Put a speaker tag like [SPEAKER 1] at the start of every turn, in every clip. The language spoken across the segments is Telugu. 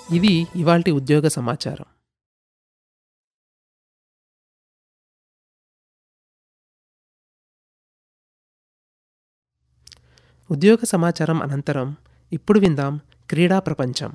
[SPEAKER 1] ఇది ఇవాల్టి ఉద్యోగ సమాచారం ఉద్యోగ సమాచారం అనంతరం ఇప్పుడు విందాం క్రీడా ప్రపంచం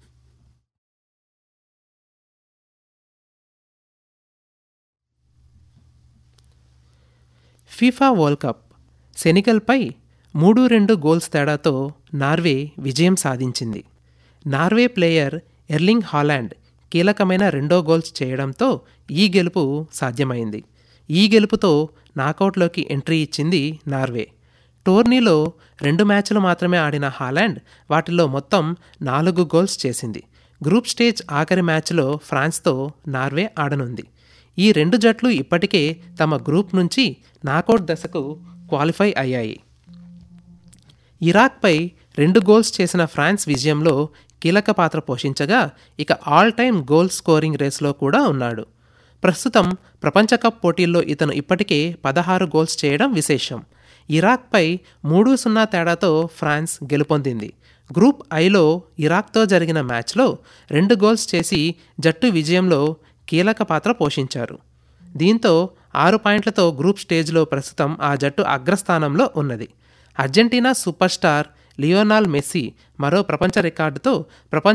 [SPEAKER 1] ఫీఫా వరల్డ్ కప్ సెనిగల్పై మూడు రెండు గోల్స్ తేడాతో నార్వే విజయం సాధించింది నార్వే ప్లేయర్ ఎర్లింగ్ హాలాండ్ కీలకమైన రెండో గోల్స్ చేయడంతో ఈ గెలుపు సాధ్యమైంది ఈ గెలుపుతో నాకౌట్లోకి ఎంట్రీ ఇచ్చింది నార్వే టోర్నీలో రెండు మ్యాచ్లు మాత్రమే ఆడిన హాలాండ్ వాటిలో మొత్తం నాలుగు గోల్స్ చేసింది గ్రూప్ స్టేజ్ ఆఖరి మ్యాచ్లో ఫ్రాన్స్తో నార్వే ఆడనుంది ఈ రెండు జట్లు ఇప్పటికే తమ గ్రూప్ నుంచి నాకౌట్ దశకు క్వాలిఫై అయ్యాయి ఇరాక్పై రెండు గోల్స్ చేసిన ఫ్రాన్స్ విజయంలో కీలక పాత్ర పోషించగా ఇక ఆల్ టైమ్ గోల్ స్కోరింగ్ రేస్లో కూడా ఉన్నాడు ప్రస్తుతం ప్రపంచ కప్ పోటీల్లో ఇతను ఇప్పటికే పదహారు గోల్స్ చేయడం విశేషం ఇరాక్పై మూడు సున్నా తేడాతో ఫ్రాన్స్ గెలుపొందింది గ్రూప్ ఐలో ఇరాక్తో జరిగిన మ్యాచ్లో రెండు గోల్స్ చేసి జట్టు విజయంలో కీలక పాత్ర పోషించారు దీంతో ఆరు పాయింట్లతో గ్రూప్ స్టేజ్లో ప్రస్తుతం ఆ జట్టు అగ్రస్థానంలో ఉన్నది Argentina super star Lionel Messi మరో ప్రపంచ రికార్డుతో ప్రపంచ